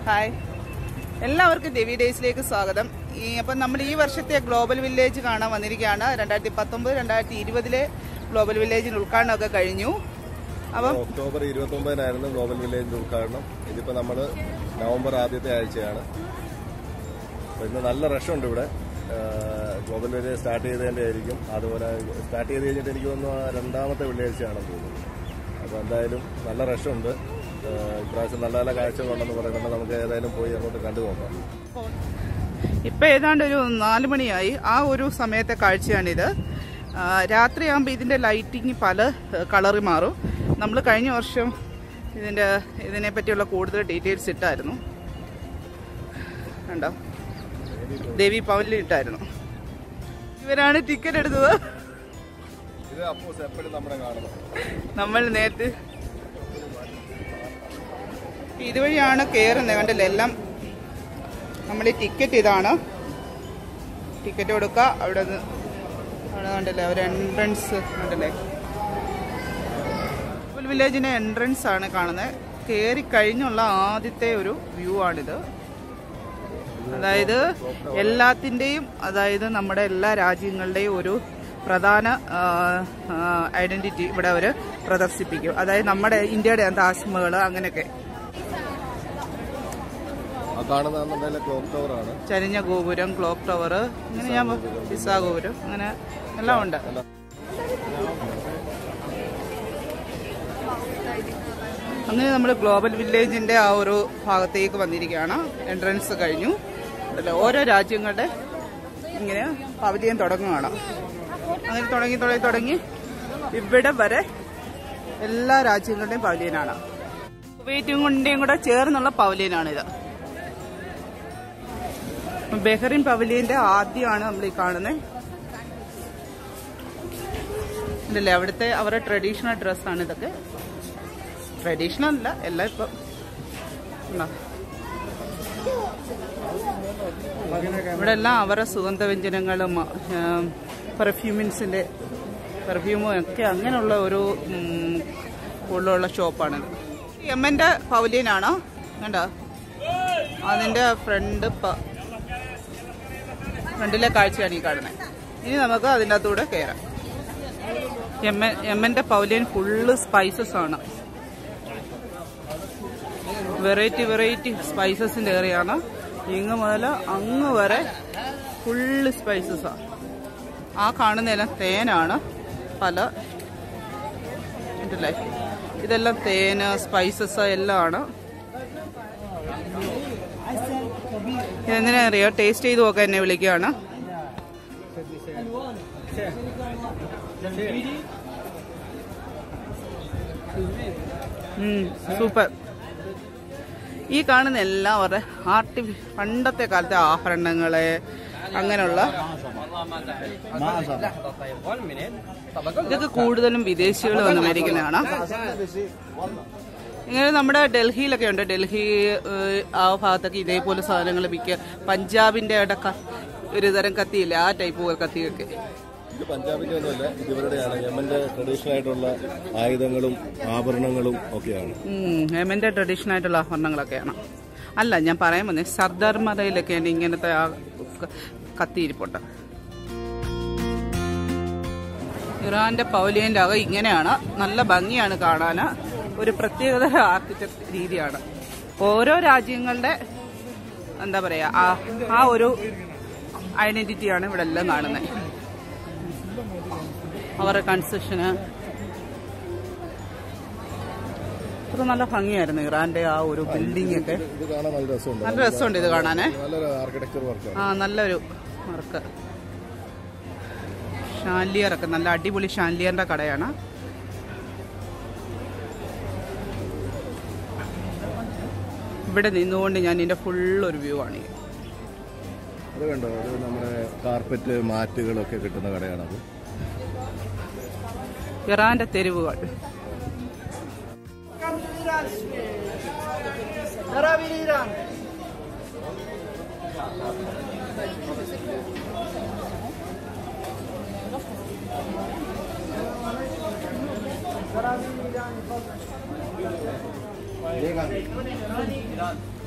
Hi എല്ലാവർക്കും ദേവി ഡേയ്സിലേക്ക് സ്വാഗതം ഈ അപ്പം നമ്മൾ ഈ വർഷത്തെ ഗ്ലോബൽ വില്ലേജ് കാണാൻ വന്നിരിക്കുകയാണ് രണ്ടായിരത്തി പത്തൊമ്പത് രണ്ടായിരത്തി ഇരുപതിലെ ഗ്ലോബൽ വില്ലേജിന് ഉദ്ഘാടനമൊക്കെ കഴിഞ്ഞു അപ്പം ഒക്ടോബർ ഇരുപത്തി ഒമ്പതിനായിരുന്നു ഗ്ലോബൽ വില്ലേജിന്റെ ഉദ്ഘാടനം ഇതിപ്പോ നമ്മൾ നവംബർ ആദ്യത്തെ ആഴ്ചയാണ് അപ്പൊ ഇന്ന് നല്ല റഷുണ്ട് ഇവിടെ ആഹ് ഗ്ലോബൽ വില്ലേജ് സ്റ്റാർട്ട് ചെയ്തതിന്റെ ആയിരിക്കും അതുപോലെ സ്റ്റാർട്ട് ചെയ്ത് കഴിഞ്ഞിട്ട് എനിക്ക് തോന്നുന്നു ആ രണ്ടാമത്തെ വെള്ളിയാഴ്ചയാണെന്ന് തോന്നുന്നു അപ്പോൾ എന്തായാലും നല്ല റഷുണ്ട് ആഹ് ഇപ്രാവശ്യം നല്ല നല്ല കാഴ്ചകളുണ്ടെന്ന് പറയുന്നുണ്ട് നമുക്ക് ഏതായാലും പോയി അങ്ങോട്ട് കണ്ടു നോക്കാം ഇപ്പം ഏതാണ്ട് ഒരു നാല് മണിയായി ആ ഒരു സമയത്തെ കാഴ്ചയാണിത് ആ, രാത്രിയാകുമ്പോൾ ഇതിൻ്റെ ലൈറ്റിങ് പല കളറിൽ മാറും നമ്മൾ കഴിഞ്ഞ വർഷം ഇതിൻ്റെ ഇതിനെ പറ്റിയുള്ള കൂടുതൽ ഡീറ്റെയിൽസ് ഇട്ടായിരുന്നു കണ്ടോ ദേവി പവനിൽ ഇട്ടായിരുന്നു ഇവരാണ് ടിക്കറ്റ് എടുത്തത് ഇത് അപ്പോസ് എപ്പോഴും നമ്മുടെ കാണുന്നത് നമ്മൾ നേരത്തെ ഇതുവഴിയാണ് കയറുന്നത് കണ്ടില്ലേ എല്ലാം നമ്മൾ ടിക്കറ്റ് ഇതാണ് ടിക്കറ്റ് കൊടുക്കുക അവിടെ നിന്ന് അവിടെ കണ്ടില്ലേ ഒരു എൻട്രൻസ് കണ്ടില്ലേ ഫുൾ വില്ലേജിന്റെ എൻട്രൻസ് ആണ് കാണുന്നത് കയറി കഴിഞ്ഞുള്ള ആദ്യത്തെ ഒരു വ്യൂ ആണിത് അതായത് എല്ലാത്തിൻ്റെയും അതായത് നമ്മുടെ എല്ലാ രാജ്യങ്ങളുടെയും ഒരു പ്രധാന ഐഡന്റിറ്റി ഇവിടെ അവർ പ്രദർശിപ്പിക്കും അതായത് നമ്മുടെ ഇന്ത്യയുടെ താജ്മഹൽ അങ്ങനെയൊക്കെ ആ കാണുന്നതെന്നുണ്ടെങ്കിൽ ക്ലോക്ക് ടവർ ആണ് ചരിഞ്ഞ ഗോപുരം ക്ലോക്ക് ടവർ അങ്ങനെ ഞാൻ പിസ്സ ഗോപുരം അങ്ങനെ എല്ലാം ഉണ്ട് അങ്ങനെ നമ്മൾ ഗ്ലോബൽ വില്ലേജിന്റെ ആ ഒരു ഭാഗത്തേക്ക് വന്നിരിക്കുകയാണ് എൻട്രൻസ് കഴിഞ്ഞു അതല്ല ഓരോ രാജ്യങ്ങളുടെ ഇങ്ങനെ പവലിയൻ തുടങ്ങുകയാണ് അങ്ങനെ തുടങ്ങി തുടങ്ങി തുടങ്ങി ഇവിടെ വരെ എല്ലാ രാജ്യങ്ങളുടെയും പവലിയനാണ് കുവൈറ്റും കൊണ്ടേയും കൂടെ ചേർന്നുള്ള പവലിയനാണിത് ബെഹറിൻ പവലിയന്റെ ആദ്യമാണ് നമ്മൾ ഈ കാണുന്നത് ഇതല്ലേ അവിടുത്തെ അവരുടെ ട്രഡീഷണൽ ഡ്രസ്സാണ് ഇതൊക്കെ ട്രഡീഷണൽ അല്ല എല്ലാം ഇപ്പം ഉണ്ടോ? ഇവിടെ എല്ലാം അവരുടെ സുഗന്ധവ്യഞ്ജനങ്ങളും പെർഫ്യൂമിൻസിന്റെ പെർഫ്യൂമും ഒക്കെ അങ്ങനെയുള്ള ഒരു ഉം, കൂടുതലുള്ള ഷോപ്പാണിത് എമ്മന്റെ പവലിയനാണോ കണ്ടോ അതിന്റെ ഫ്രണ്ട് ഫ്രണ്ടിലെ കാഴ്ചയാണ് ഈ കാണുന്നത് ഇനി നമുക്ക് അതിൻ്റെ അകത്തൂടെ കയറാം എമ്മ എമ്മന്റെ പവലിയൻ ഫുള്ള് സ്പൈസസ് ആണ് വെറൈറ്റി വെറൈറ്റി സ്പൈസസിന്റെ ഏറിയാണ് ഇങ്ങ് മുതൽ അങ്ങ് വരെ ഫുള്ള് സ്പൈസസാണ് ആ കാണുന്നതെല്ലാം തേനാണ് പല ഉണ്ടല്ലേ ഇതെല്ലാം തേന് സ്പൈസസ് എല്ലാം ആണ് ഇതെന്തിനാ അറിയോ ടേസ്റ്റ് ചെയ്ത് നോക്കാൻ എന്നെ വിളിക്കുകയാണ് ഉം, സൂപ്പർ ഈ കാണുന്ന എല്ലാം അവരുടെ ആർട്ടി പണ്ടത്തെ കാലത്തെ ആഭരണങ്ങള് അങ്ങനെയുള്ള ഇതൊക്കെ കൂടുതലും വിദേശികൾ വന്ന് മേടിക്കുന്നതാണ് ഇങ്ങനെ നമ്മുടെ ഡൽഹിയിലൊക്കെ ഉണ്ട് ഡൽഹി ഏഹ്, ആ ഭാഗത്തൊക്കെ ഇതേപോലെ സാധനങ്ങൾ വിൽക്കുക പഞ്ചാബിന്റെ അവിടെ ക- ഒരു തരം കത്തിയില്ല ആ ടൈപ്പ് കത്തിയൊക്കെ ഇത് പഞ്ചാബിന്റെ ഒന്നുമല്ല ഇത് ഇവരുടെയാണ് യമന്റെ ട്രഡീഷണൽ ആയിട്ടുള്ള ആയുധങ്ങളും ആഭരണങ്ങളും ഒക്കെയാണ് ഉം, ഹേമന്റെ ട്രഡീഷണൽ ആയിട്ടുള്ള ആഭരണങ്ങളൊക്കെയാണ് അല്ല ഞാൻ പറയാൻ വന്നേ സർദാർ മറയിലൊക്കെയാണ് ഇങ്ങനത്തെ ആ ക- കത്തിയിരിപ്പുണ്ട് ഇറാന്റെ പൗലിയന്റെ അകം ഇങ്ങനെയാണ് നല്ല ഭംഗിയാണ് കാണാൻ ഒരു പ്രത്യേകത ആർക്കിടെക്ട് രീതിയാണ് ഓരോ രാജ്യങ്ങളുടെ എന്താ പറയാ ആ ആ ഒരു ഐഡന്റിറ്റിയാണ് ഇവിടെ എല്ലാം കാണുന്നത് അവരുടെ കൺസ്ട്രക്ഷന് അത്ര നല്ല ഭംഗിയായിരുന്നു ഇറാന്റെ ആ ഒരു ബിൽഡിംഗ് ഒക്കെ ഇത് കാണാൻ നല്ല രസമുണ്ട് നല്ല രസമുണ്ട് ഇത് കാണാനേ നല്ലൊരു ആർക്കിടെക്ചർ വർക്കാണ് ആ നല്ലൊരു വർക്ക് ഷാൻലിയർ ഒക്കെ നല്ല അടിപൊളി ഷാൻലിയറിന്റെ കടയാണ് ഇവിടെ നിന്നുകൊണ്ട് ഞാൻ ഇതിന്റെ ഫുൾ ഒരു വ്യൂ ആണ് ഈ. അത് കണ്ടോ അത് നമ്മുടെ കാർപ്പറ്റ് മാറ്റുകളൊക്കെ കിട്ടുന്ന കടയാണത് ഇറാന്റെ തെരുവുകൾ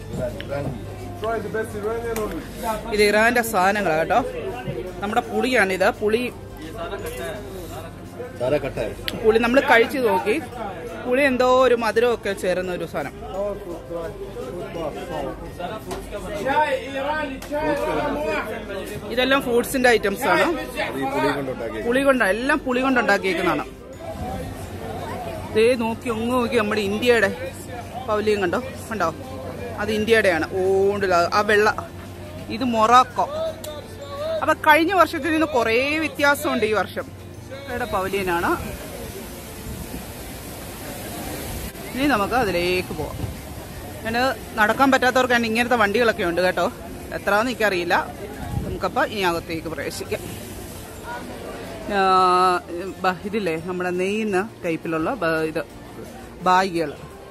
ഇത് ഇറാന്റെ സാധനങ്ങളാണ് കേട്ടോ നമ്മുടെ പുളിയാണിത് പുളി സാറെ കട്ടായി പുളി നമ്മൾ കഴിച്ചു നോക്കി പുളി എന്തോ ഒരു മധുരമൊക്കെ ചേരുന്ന ഒരു സാധനം ഇതെല്ലാം ഫ്രൂട്ട്സിന്റെ ഐറ്റംസ് ആണ് അത് ഈ പുളി കൊണ്ടുണ്ടാക്കി പുളി കൊണ്ട് എല്ലാം പുളി കൊണ്ട് ഉണ്ടാക്കിയേക്കുന്നതാണ് ദേ നോക്കി ഒങ്ങ് നോക്കി നമ്മുടെ ഇന്ത്യയുടെ പൗലിയും കണ്ടോ കണ്ടോ അത് ഇന്ത്യയുടെയാണ് ഓണ്ടില്ല ആ വെള്ള ഇത് മൊറാക്കോ അപ്പൊ കഴിഞ്ഞ വർഷത്തിൽ നിന്ന് കുറേ വ്യത്യാസമുണ്ട് ഈ വർഷം ഇവിടെ പവലിയനാണ് ഇനി നമുക്ക് അതിലേക്ക് പോവാം പിന്നെ നടക്കാൻ പറ്റാത്തവർക്കാണ് ഇങ്ങനത്തെ വണ്ടികളൊക്കെ ഉണ്ട് കേട്ടോ എത്രയാണെന്ന് എനിക്കറിയില്ല നമുക്കപ്പോൾ ഇനി അകത്തേക്ക് പ്രവേശിക്കാം ആ, ബ- ഇതില്ലേ നമ്മുടെ നെയ്യുന്ന ടൈപ്പിലുള്ള ബ- ഇത് ബാഗുകൾ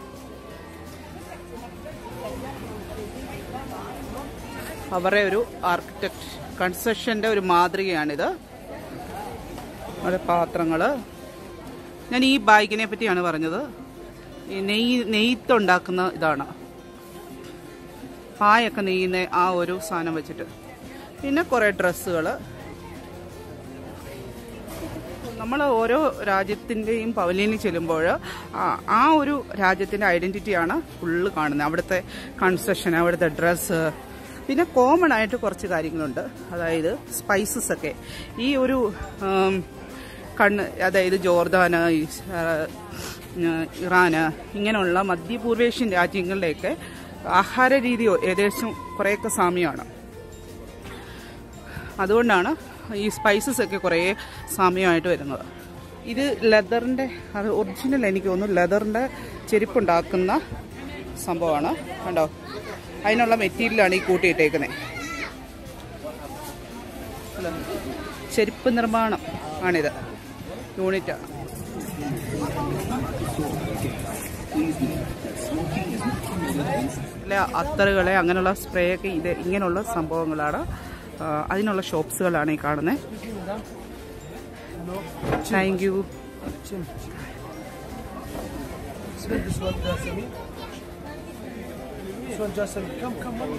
അവരുടെ ഒരു ആർക്കിടെക്ട് കൺസ്ട്രക്ഷന്റെ ഒരു മാതൃകയാണിത് അവിടെ പാത്രങ്ങള് ഞാൻ ഈ ബാഗിനെ പറ്റിയാണ് പറഞ്ഞത് ഈ നെയ്യ് നെയ്ത്തുണ്ടാക്കുന്ന ഇതാണ് പായൊക്കെ നെയ്യുന്ന ആ ഒരു സാധനം വെച്ചിട്ട് പിന്നെ കുറേ ഡ്രസ്സുകൾ നമ്മൾ ഓരോ രാജ്യത്തിൻ്റെയും പവലിയനിൽ ചെല്ലുമ്പോൾ ആ- ആ ഒരു രാജ്യത്തിൻ്റെ ഐഡൻറ്റിറ്റിയാണ് ഫുള്ള് കാണുന്നത് അവിടുത്തെ കൺസ്ട്രക്ഷൻ അവിടുത്തെ ഡ്രസ്സ് പിന്നെ കോമൺ ആയിട്ട് കുറച്ച് കാര്യങ്ങളുണ്ട് അതായത് സ്പൈസസ് ഒക്കെ ഈ ഒരു ഉം, കണ്ണ് അതായത് ജോർദാന് ഇസ്- ആ, ഇറാന് ഇങ്ങനെയുള്ള മധ്യപൂർവേഷ്യൻ രാജ്യങ്ങളിലേക്ക് ആഹാര രീതിയോ ഏകദേശം കുറേയൊക്കെ സാമ്യമാണ് അതുകൊണ്ടാണ് ഈ സ്പൈസസ് ഒക്കെ കുറേ സാമ്യമായിട്ട് വരുന്നത് ഇത് ലെതറിൻ്റെ അത് ഒറിജിനൽ എനിക്ക് തോന്നുന്നു ലെതറിൻ്റെ ചെരുപ്പുണ്ടാക്കുന്ന സംഭവമാണ് കണ്ടോ അതിനുള്ള മെറ്റീരിയലാണ് ഈ കൂട്ടിയിട്ടേക്കുന്നത് അല്ല, ചെരുപ്പ് നിർമ്മാണം ആണിത് യൂണിറ്റാണ് അല്ല അത്തറുകളെ അങ്ങനെയുള്ള സ്പ്രേ ഒക്കെ ഇത് ഇങ്ങനെയുള്ള സംഭവങ്ങളാണ് ആ, അതിനുള്ള ഷോപ്സുകളാണ് ഈ കാണുന്നത് thank you This one Jasmine. This one Jasmine. Come, come, one.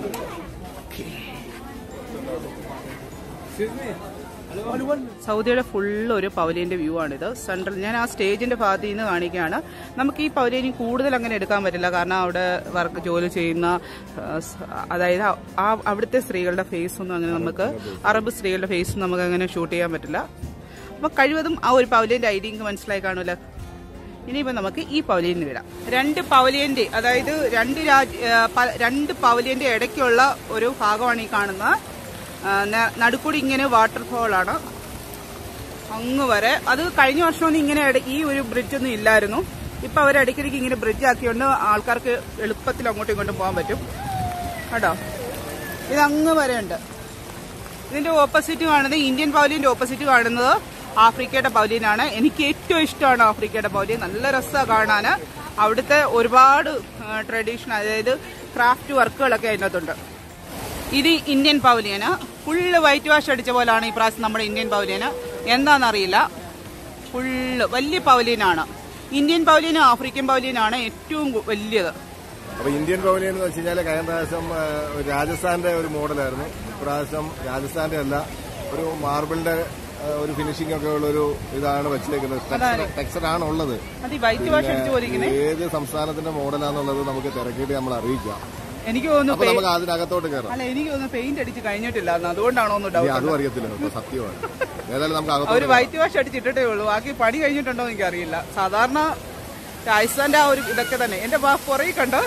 Excuse me. Only one. സൗദിയുടെ ഫുൾ ഒരു പവലിയന്റെ വ്യൂ ആണിത് സെൻട്രൽ ഞാൻ ആ സ്റ്റേജിന്റെ ഭാഗത്ത് നിന്ന് കാണിക്കുകയാണ് നമുക്ക് ഈ പവലിയനി കൂടുതൽ അങ്ങനെ എടുക്കാൻ പറ്റില്ല കാരണം അവിടെ വർക്ക് ജോലി ചെയ്യുന്ന ആ, സ്- അതായത് ആ- ആ അവിടുത്തെ സ്ത്രീകളുടെ ഫേസ് ഒന്നും അങ്ങനെ നമുക്ക് അറബ് സ്ത്രീകളുടെ ഫേസ് നമുക്ക് അങ്ങനെ ഷൂട്ട് ചെയ്യാൻ പറ്റില്ല അപ്പൊ കഴിവതും ആ ഒരു പവലിയന്റെ ഐഡിയ നിങ്ങൾക്ക് മനസ്സിലായി കാണൂല ഇനിയിപ്പോ നമുക്ക് ഈ പവലിയന് വിടാം രണ്ട് പവലിയന്റെ അതായത് രണ്ട് രാജ്യ ആ, പ- രണ്ട് പവലിയന്റെ ഇടയ്ക്കുള്ള ഒരു ഭാഗമാണ് ഈ കാണുന്നത് ആ, ന- നടുക്കൂടി ഇങ്ങനെ വാട്ടർഫോൾ ആണ് അങ്ങ് വരെ അത് കഴിഞ്ഞ വർഷമൊന്നും ഇങ്ങനെ ഇട- ഈ ഒരു ബ്രിഡ്ജ് ഒന്നും ഇല്ലായിരുന്നു ഇപ്പൊ അവർ ഇടയ്ക്കിടയ്ക്ക് ഇങ്ങനെ ബ്രിഡ്ജ് ആക്കിയോണ്ട് ആൾക്കാർക്ക് എളുപ്പത്തിൽ അങ്ങോട്ടും ഇങ്ങോട്ടും പോകാൻ പറ്റും കേട്ടോ ഇത് അങ്ങ് വരെ ഉണ്ട് ഇതിന്റെ ഓപ്പോസിറ്റ് കാണുന്നത് ഇന്ത്യൻ പവലിയന്റെ ഓപ്പോസിറ്റ് കാണുന്നത് ആഫ്രിക്കയുടെ പവലിയനാണ് എനിക്ക് ഏറ്റവും ഇഷ്ടമാണ് ആഫ്രിക്കയുടെ പവലിയൻ നല്ല രസമാണ് കാണാൻ അവിടുത്തെ ഒരുപാട് ട്രഡീഷൻ അതായത് ക്രാഫ്റ്റ് വർക്കുകളൊക്കെ അതിനകത്തുണ്ട് ഇത് ഇന്ത്യൻ പവലിയന് ഫുള്ള് വൈറ്റ് വാഷ് അടിച്ച പോലാണ് ഈ പ്രാവശ്യം നമ്മുടെ ഇന്ത്യൻ പവലിയന് എന്താണെന്നറിയില്ല ഫുള്ള് വലിയ പവലിയനാണ് ഇന്ത്യൻ പവലിയനും ആഫ്രിക്കൻ പവലിയനാണ് ഏറ്റവും കു- വലിയത് അപ്പൊ ഇന്ത്യൻ പവലിയൻ എന്ന് വെച്ച് കഴിഞ്ഞാൽ കഴിഞ്ഞ പ്രാവശ്യം ആ, ഒരു രാജസ്ഥാന്റെ ഒരു മോഡലായിരുന്നു ഇപ്രാവശ്യം രാജസ്ഥാന്റെ അല്ല ഒരു മാർബിളിന്റെ ആ, ഒരു ഫിനിഷിംഗ് ഒക്കെ ഉള്ള ഒരു ഇതാണ് വെച്ചേക്കുന്നത് ടെക്സ്ചർ ആണ് ഉള്ളത് അത് ഈ വൈറ്റ് വാഷ് അടിച്ച പോലെ ഇരിക്കുന്നത് ഏത് സംസ്ഥാനത്തിന്റെ മോഡലാന്നുള്ളത് നമുക്ക് തിരക്കിയിട്ട് നമ്മൾ അറിയിക്കാം എനിക്ക് തോന്നുന്നു അപ്പൊ പെ- നമുക്ക് അതിനകത്തോട്ട് കയറാം അല്ല എനിക്ക് തോന്നുന്നു പെയിന്റ് അടിച്ച് കഴിഞ്ഞിട്ടില്ല അതുകൊണ്ടാണോ ഒന്ന് ഇനി ഡൗട്ട് അതും അറിയത്തില്ല കേട്ടോ സത്യമാണ് ഏതായാലും നമുക്ക് അവര് അകത്തോട്ട് വൈറ്റ് വാഷ് അടിച്ചിട്ടേ ഉള്ളൂ ബാക്കി പണി കഴിഞ്ഞിട്ടുണ്ടോ എന്ന് എനിക്കറിയില്ല സാധാരണ രാജസ്ഥാന്റെ ആ ഒരു ഇതൊക്കെ തന്നെ എന്റെ ബാ പുറകെ കണ്ടോ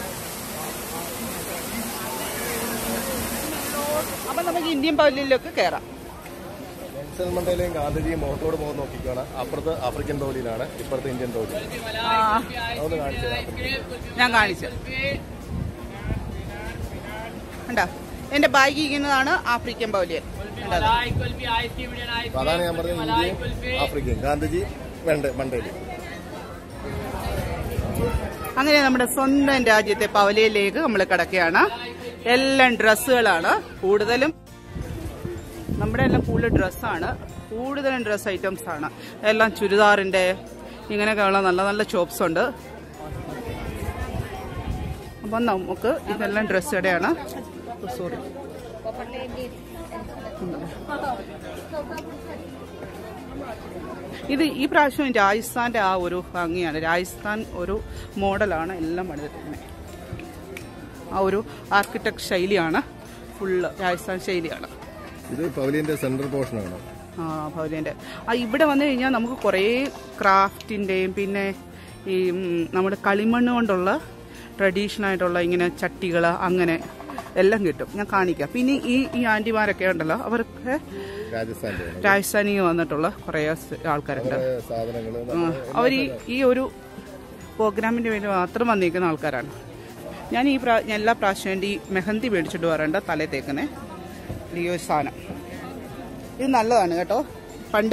അപ്പൊ നമുക്ക് ഇന്ത്യൻ പവലിയിലൊക്കെ കയറാം നെൽസൺ മണ്ടയിലെയും ഗാന്ധിജിയും മുഖത്തോട് മുഖം നോക്കിക്കാണ് അപ്പുറത്ത് ആഫ്രിക്കൻ പൗലിയിലാണ് ഇപ്പുറത്ത് ഇന്ത്യൻ പൗലി ആ, അതൊന്ന് കാണിച്ചു തരാം. ഞാൻ കാണിച്ചു കണ്ടോ എന്റെ ബാഗ് ഇരിക്കുന്നതാണ് ആഫ്രിക്കൻ പൗലിയൻ കണ്ടോ അത്? അപ്പൊ അതാണ് ഞാൻ പറഞ്ഞത് ഇന്ത്യയും ആഫ്രിക്കൻ ഗാന്ധിജി വെണ്ട മണ്ടയില് അങ്ങനെ നമ്മുടെ സ്വന്തം രാജ്യത്തെ പവലിയയിലേക്ക് നമ്മൾ കിടക്കുകയാണ് എല്ലാം ഡ്രസ്സുകളാണ് കൂടുതലും നമ്മുടെ എല്ലാം കൂടുതൽ ഡ്രസ്സാണ് കൂടുതലും ഡ്രസ് ഐറ്റംസ് ആണ് എല്ലാം ചുരിദാറിന്റെ ഇങ്ങനെയൊക്കെയുള്ള നല്ല നല്ല ഷോപ്സ് ഉണ്ട് അപ്പം നമുക്ക് ഇതെല്ലാം ഡ്രസ്സ് കടയാണ് സോറി ഇത് ഈ പ്രാവശ്യം രാജസ്ഥാന്റെ ആ ഒരു ഭംഗിയാണ് രാജസ്ഥാൻ ഒരു മോഡലാണ് എല്ലാം പണിതിട്ടിരിക്കുന്നത് ആ ഒരു ആർക്കിടെക്ട് ശൈലിയാണ് ഫുള്ള് രാജസ്ഥാൻ ശൈലിയാണ് ഇത് പവലിയന്റെ സെൻട്രൽ പോർഷനാണ് ആ ഭവലിയൻ്റെ ആ ഇവിടെ വന്നു കഴിഞ്ഞാൽ നമുക്ക് കുറേ ക്രാഫ്റ്റിൻ്റെയും പിന്നെ ഈ ഉം, നമ്മുടെ കളിമണ്ണ് കൊണ്ടുള്ള ട്രഡീഷണൽ ആയിട്ടുള്ള ഇങ്ങനെ ചട്ടികൾ അങ്ങനെ എല്ലാം കിട്ടും ഞാൻ കാണിക്കാം പിന്നെ ഈ ഈ ആൻറ്റിമാരൊക്കെ ഉണ്ടല്ലോ അവർക്ക് രാജസ്ഥാന്റെ രാജസ്ഥാനിൽ വന്നിട്ടുള്ള കുറേ സ് ആൾക്കാരുണ്ട് സാധനങ്ങൾ അവർ ഈ ഈ ഒരു പ്രോഗ്രാമിൻ്റെ വേണ്ടി മാത്രം വന്നിരിക്കുന്ന ആൾക്കാരാണ് ഞാൻ ഈ പ്രാ ഞാൻ എല്ലാ പ്രാവശ്യം വേണ്ടി മെഹന്തി മേടിച്ചിട്ട് വരേണ്ട തലേ തേക്കുന്നേ ഈ ഒരു സാധനം ഇത് നല്ലതാണ് കേട്ടോ പണ്ട്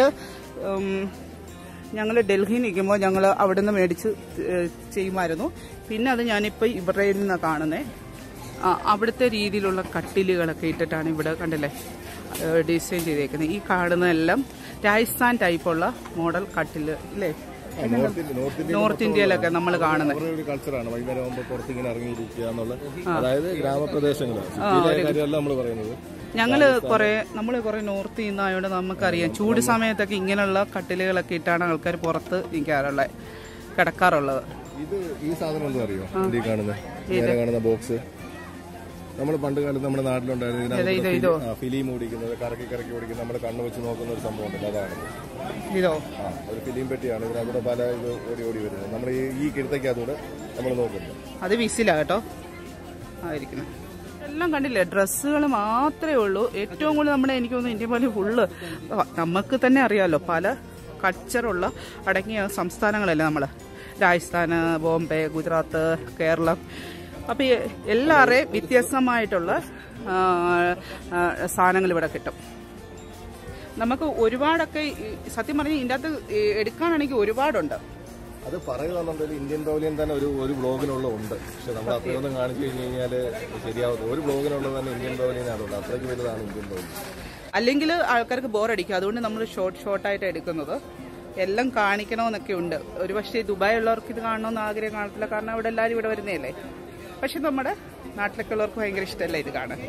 ഞങ്ങൾ ഡൽഹിയിൽ നിൽക്കുമ്പോൾ ഞങ്ങൾ അവിടെ നിന്ന് മേടിച്ച് ഏഹ്, ചെയ്യുമായിരുന്നു പിന്നെ അത് ഞാനിപ്പോൾ ഇവരുടെ നിന്നാണ് കാണുന്നത് അവിടുത്തെ രീതിയിലുള്ള കട്ടിലുകളൊക്കെ ഇട്ടിട്ടാണ് ഇവിടെ കണ്ടില്ലേ ഏഹ്, ഡിസൈൻ ചെയ്തേക്കുന്നത് ഈ കാണുന്നതെല്ലാം രാജസ്ഥാൻ ടൈപ്പുള്ള മോഡൽ കട്ടില് ഇല്ലേ north India north India north ഇന്ത്യയിലൊക്കെ നമ്മൾ കാണുന്നത് അവരുടെ ഒരു കൾച്ചറാണ് വൈകുന്നേരം ആകുമ്പോൾ പുറത്ത് ഇങ്ങനെ ഇറങ്ങിയിരിക്കുക എന്നുള്ള അതായത് ഗ്രാമപ്രദേശങ്ങൾ സിറ്റിയിലെ കാര്യമല്ല നമ്മൾ പറയുന്നത് ഞങ്ങള് കുറെ നമ്മൾ കുറെ നോർത്ത് നിന്നായോണ്ട് നമുക്കറിയാം ചൂട് സമയത്തൊക്കെ ഇങ്ങനെയുള്ള കട്ടിലുകളൊക്കെ ഇട്ടാണ് ആൾക്കാർ പുറത്ത് നിൽക്കാറുള്ളത് കിടക്കാറുള്ളത് ഇത് ഈ സാധനം എന്താ അറിയോ ഈ കാണുന്നത് നേരെ കാണുന്ന ബോക്സ് നമ്മൾ പണ്ട് കാലത്ത് നമ്മുടെ നാട്ടിലുണ്ടായിരുന്നു ഇത് ഇതിനകത്ത് ഇതോ? ഫിലി- ആ, ഫിലിം ഓടിക്കുന്നത് കറക്കി കറക്കി ഓടിക്കുന്നത് നമ്മൾ കണ്ണ് വെച്ച് നോക്കുന്ന ഒരു സംഭവം ഉണ്ടല്ലോ അതാണ് ഇതോ ആ ഒരു ഫിലിം പെട്ടിയാണ് ഇതിനകത്തൂടെ പല ഇത് ഓടി ഓടി വരുന്നത് നമ്മൾ ഈ ഈ കിടത്തക്കകത്തൂടെ നമ്മൾ നോക്കുന്നത് അത് വിസിലാ കേട്ടോ ആയിരിക്കണം എല്ലാം കണ്ടില്ലേ ഡ്രസ്സുകൾ മാത്രമേ ഉള്ളൂ ഏറ്റവും കൂടുതൽ നമ്മുടെ എനിക്ക് തോന്നുന്നു ഇന്ത്യ പോലെ ഫുള്ള് നമുക്ക് തന്നെ അറിയാമല്ലോ പല കൾച്ചറുള്ള അടങ്ങിയ സംസ്ഥാനങ്ങളല്ലേ നമ്മൾ രാജസ്ഥാൻ ബോംബെ ഗുജറാത്ത് കേരളം അപ്പോൾ ഈ എല്ലാവരുടെയും വ്യത്യസ്തമായിട്ടുള്ള ആ, ആ, സാധനങ്ങൾ ഇവിടെ കിട്ടും നമുക്ക് ഒരുപാടൊക്കെ ഈ- സത്യം പറഞ്ഞാൽ ഇതിൻ്റെ അകത്ത് ഈ എടുക്കാനാണെങ്കിൽ ഒരുപാടുണ്ട് അത് പറയുന്നുണ്ടെങ്കിൽ ഇന്ത്യൻ പവലിയൻ തന്നെ ഒരു ഒരു ബ്ലോഗിനുള്ള ഉണ്ട് പക്ഷെ നമ്മൾ അത്രയൊന്നും കാണിച്ചു കഴിഞ്ഞ് കഴിഞ്ഞാൽ ശരിയാവത്തില്ല ഒരു ബ്ലോഗിനുള്ളത് തന്നെ ഇന്ത്യൻ പവലിയനാണ് ഉള്ളത് അത്രയ്ക്ക് വലുതാണ് ഇന്ത്യൻ പവലിയൻ അല്ലെങ്കിൽ ആൾക്കാർക്ക് ബോറടിക്കും അതുകൊണ്ട് നമ്മൾ ഷോർട്ട് ഷോർട്ടായിട്ട് എടുക്കുന്നത് എല്ലാം കാണിക്കണമെന്നൊക്കെ ഉണ്ട് ഒരു പക്ഷേ ദുബായ് ഉള്ളവർക്ക് ഇത് കാണണമെന്ന് ആഗ്രഹം കാണത്തില്ല കാരണം അവിടെ എല്ലാവരും ഇവിടെ വരുന്നതല്ലേ പക്ഷെ നമ്മുടെ നാട്ടിലൊക്കെ ഉള്ളവർക്ക് ഭയങ്കര ഇഷ്ടമല്ല ഇത് കാണാൻ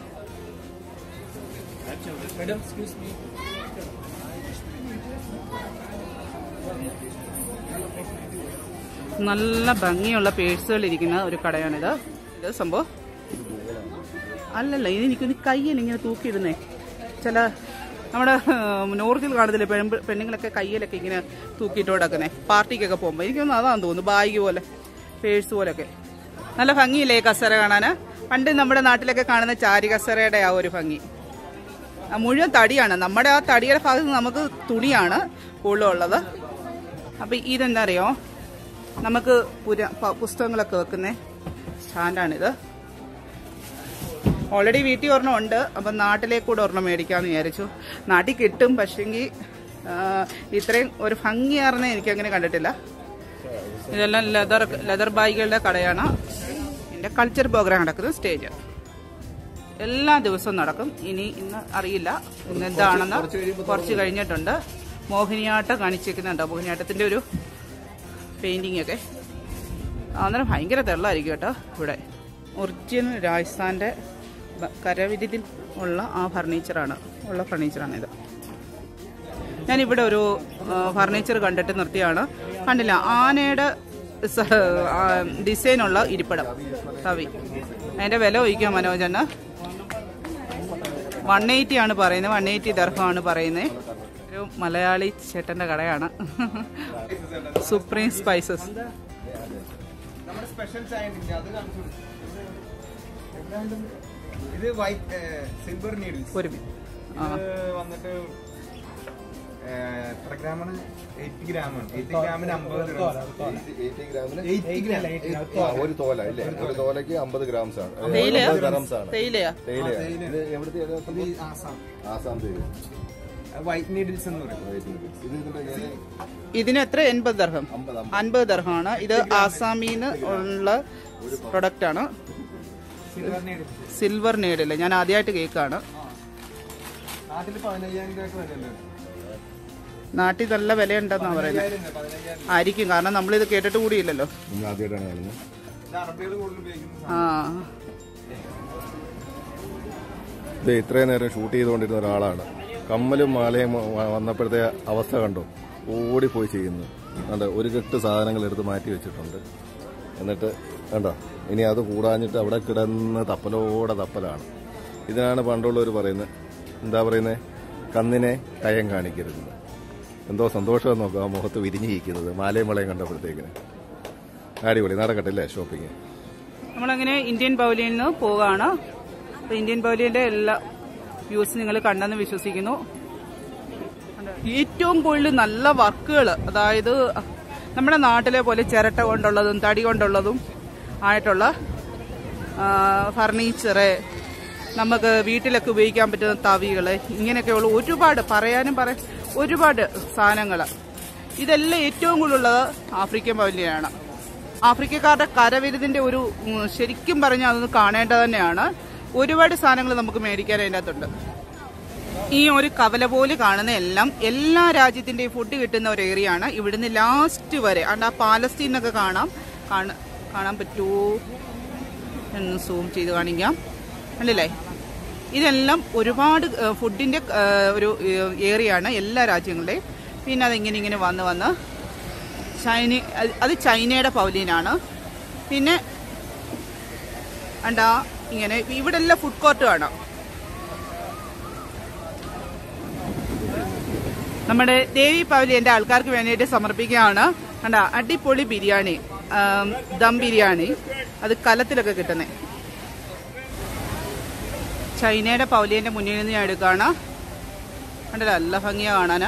നല്ല ഭംഗിയുള്ള പേഴ്സുകൾ ഇരിക്കുന്ന ഒരു കടയാണിത് ഇത് സംഭവം അല്ലല്ല ഇത് എനിക്കൊന്ന് കയ്യിൽ ഇങ്ങനെ തൂക്കിയിടുന്നേ ചില നമ്മുടെ ഉം, നോർത്തിൽ കാണത്തില്ലേ പെൺ പെണ്ണുങ്ങളൊക്കെ കയ്യിലൊക്കെ ഇങ്ങനെ തൂക്കിയിട്ട് കിടക്കുന്നേ പാർട്ടിക്കൊക്കെ പോകുമ്പോൾ എനിക്കൊന്നും അതാന്ന് തോന്നുന്നു ബാഗ് പോലെ പേഴ്സ് പോലൊക്കെ നല്ല ഭംഗിയില്ലേ ഈ കസേര കാണാൻ പണ്ട് നമ്മുടെ നാട്ടിലൊക്കെ കാണുന്ന ചാരി കസേരയുടെ ആ ഒരു ഭംഗി ആ മുഴുവൻ തടിയാണ് നമ്മുടെ ആ തടിയുടെ ഭാഗത്ത് നമുക്ക് തുണിയാണ് കൂടുതലുള്ളത് അപ്പം ഇതെന്താ അറിയോ നമുക്ക് പുര പ- പുസ്തകങ്ങളൊക്കെ വെക്കുന്ന സ്റ്റാൻഡാണിത് ഓൾറെഡി വീട്ടിൽ ഒരെണ്ണം ഉണ്ട് അപ്പം നാട്ടിലേക്ക് കൂടെ ഒരെണ്ണം മേടിക്കാമെന്ന് വിചാരിച്ചു നാട്ടിൽ കിട്ടും പക്ഷെങ്കിൽ ഇത്രയും ഒരു ഭംഗിയാർന്ന എനിക്ക് അങ്ങനെ കണ്ടിട്ടില്ല ഇതെല്ലാം ലെതർ ലെതർ ബാഗുകളുടെ കടയാണ് ഇതിൻ്റെ കൾച്ചർ പ്രോഗ്രാം നടക്കുന്നത് സ്റ്റേജ് എല്ലാ ദിവസവും നടക്കും ഇനി ഇന്ന് അറിയില്ല ഇന്ന് എന്താണെന്ന് കുറച്ച് കഴിഞ്ഞിട്ടുണ്ട് മോഹിനിയാട്ടം കാണിച്ചിരിക്കുന്നുണ്ടോ മോഹിനിയാട്ടത്തിൻ്റെ ഒരു പെയിൻറ്റിങ് ഒക്കെ അന്നേരം ഭയങ്കര തെള്ളായിരിക്കും കേട്ടോ ഇവിടെ ഒറിജിനൽ രാജസ്ഥാൻ്റെ ബ- കരവിരുതിൽ ഉള്ള ആ ഫർണിച്ചറാണ് ഉള്ള ഫർണിച്ചറാണിത് ഞാനിവിടെ ഒരു ഫർണിച്ചർ കണ്ടിട്ട് നിർത്തിയാണ് കണ്ടില്ല ആനയുടെ സ- ആ, ഡിസൈനുള്ള ഇരിപ്പിടം തവി അതിൻ്റെ വില ഒഴിക്കാം മനോജന് വൺ എയ്റ്റി ആണ് പറയുന്നത് വൺ എയ്റ്റി ദർഹമാണ് പറയുന്നത് ഒരു മലയാളി ചേട്ടൻ്റെ കടയാണ് സുപ്രീം സ്പൈസസ് നമ്മുടെ സ്പെഷ്യൽ ചായ ഉണ്ട് അത് കാണിച്ചു കൊടുക്ക്. ഇത് വൈറ്റ് സിൽവർ നീഡിൽസ് ഒരു മിനിറ്റ് ആ ഇത് വന്നിട്ട് ഏഹ്, എത്ര ഗ്രാമാണ് എയ്റ്റി ഗ്രാമാണ് എയ്റ്റി ഗ്രാമിന് അമ്പത് എയ്റ്റി ഗ്രാമിന് എയ്റ്റി ഗ്രാം ആ, ഒരു തോല ഇല്ലേ ഒരു തോലയ്ക്ക് അമ്പത് ഗ്രാംസ് ആണ് തേയിലയാ? അമ്പത് ഗ്രാംസ് ആണ് തേയിലയാ തേയിലയാണ് ഇത് എവിടുത്തെ ഏതാ സംഭവം? ആസാം ആസാം തേയില വൈറ്റ് നീഡിൽസ് എന്ന് പറയും ഇത് ഇതിന്റെ ഏത്? ഇതിന് എത്ര എൺപത് ദർഹം അമ്പത് അമ്പത് അൻപത് ദർഹമാണ് ഇത് ആസാമിന്ന് ഉള്ള പ്രൊഡക്റ്റ് ആണ് സിൽവർ നീഡിൽസ് സിൽവർ നേടില്ല ഞാൻ ആദ്യമായിട്ട് കേക്കാണ് നാട്ടിൽ പതിനയ്യായിരം രൂപ വരെയല്ലേ നാട്ടിൽ നല്ല വിലയുണ്ടെന്നാണ് പറയുന്നത് പതിനയ്യായിരം രൂപ, പതിനയ്യായിരം ആയിരിക്കും കാരണം നമ്മളിത് കേട്ടിട്ട് കൂടിയില്ലല്ലോ നിങ്ങൾ ആദ്യമായിട്ടാണ് കാണുന്നത് ഇത് അറബികൾ കൂടുതൽ ഉപയോഗിക്കുന്ന ആ ഇത് ഇത്രയും നേരം ഷൂട്ട് ചെയ്തുകൊണ്ടിരുന്ന ഒരാളാണ് കമ്മലും മാലയും വ- വന്നപ്പോഴത്തെ അവസ്ഥ കണ്ടു ഓടിപ്പോയി ചെയ്യുന്നു കണ്ടോ ഒരു കെട്ട് സാധനങ്ങൾ എടുത്ത് മാറ്റി വെച്ചിട്ടുണ്ട് എന്നിട്ട് കണ്ടോ ഇനി അത് കൂടാഞ്ഞിട്ട് അവിടെ കിടന്ന് തപ്പലോടെ തപ്പലാണ് ഇതിനാണ് പണ്ടുള്ളവർ പറയുന്നത് എന്താ പറയുന്നത് കന്നിനെ കയം കാണിക്കരുത് എന്തോ സന്തോഷം നോക്കുക ആ മുഖത്ത് വിരിഞ്ഞിരിക്കുന്നത് മാലയും വളയും കണ്ടപ്പോഴത്തേക്കിന് അടിപൊളി നടക്കട്ടെ അല്ലേ ഷോപ്പിംഗ് നമ്മളങ്ങനെ ഇന്ത്യൻ പവലിയനിൽ നിന്ന് പോവുകയാണ് അപ്പൊ ഇന്ത്യൻ പവലിയന്റെ എല്ലാ വ്യൂസ് നിങ്ങൾ കണ്ടെന്ന് വിശ്വസിക്കുന്നു ഏറ്റവും കൂടുതൽ നല്ല വർക്കുകൾ അതായത് നമ്മുടെ നാട്ടിലെ പോലെ ചിരട്ട കൊണ്ടുള്ളതും തടി കൊണ്ടുള്ളതും ആയിട്ടുള്ള ഫർണിച്ചറ് നമുക്ക് വീട്ടിലൊക്കെ ഉപയോഗിക്കാൻ പറ്റുന്ന തവികൾ ഇങ്ങനെയൊക്കെയുള്ള ഒരുപാട് പറയാനും പറ ഒരുപാട് സാധനങ്ങൾ ഇതെല്ലാം ഏറ്റവും കൂടുതലുള്ളത് ആഫ്രിക്കൻ പവലിയനാണ് ആഫ്രിക്കക്കാരുടെ കരവിരുതിന്റെ ഒരു ഉം, ശരിക്കും പറഞ്ഞാൽ അതൊന്ന് കാണേണ്ടത് തന്നെയാണ് ഒരുപാട് സാധനങ്ങൾ നമുക്ക് മേടിക്കാൻ അതിൻ്റെ അകത്തുണ്ട് ഈ ഒരു കവല പോലെ കാണുന്ന എല്ലാം എല്ലാ രാജ്യത്തിന്റെയും ഫുഡ് കിട്ടുന്ന ഒരു ഏരിയ ആണ് ഇവിടുന്ന് ലാസ്റ്റ് വരെ അണ്ട് ആ പാലസ്തീനൊക്കെ കാണാം കാണ- കാണാൻ പറ്റുമോ എന്ന് സൂം ചെയ്ത് കാണിക്കാം അല്ലല്ലേ ഇതെല്ലാം ഒരുപാട് ഏഹ്, ഫുഡിന്റെ ഏഹ്, ഒരു ഏരിയ ആണ് എല്ലാ രാജ്യങ്ങളുടെയും പിന്നെ അതിങ്ങനെ ഇങ്ങനെ വന്ന് വന്ന് ചൈന അത്- അത് ചൈനയുടെ പൗലീനാണ് പിന്നെ അണ്ടാ ഇങ്ങനെ ഇവിടെ എല്ലാം ഫുഡ് കോർട്ട് കാണാം നമ്മുടെ ദേവി പവലിയന്റെ ആൾക്കാർക്ക് വേണ്ടിയിട്ട് സമർപ്പിക്കുകയാണ് കണ്ട അടിപൊളി ബിരിയാണി ആം, ദം ബിരിയാണി അത് കലത്തിലൊക്കെ കിട്ടുന്നേ ചൈനയുടെ പവലിയന്റെ മുന്നിൽ നിന്ന് ഞാൻ എടുക്കുകയാണ് കണ്ടല്ലോ നല്ല ഭംഗിയാ കാണാനാ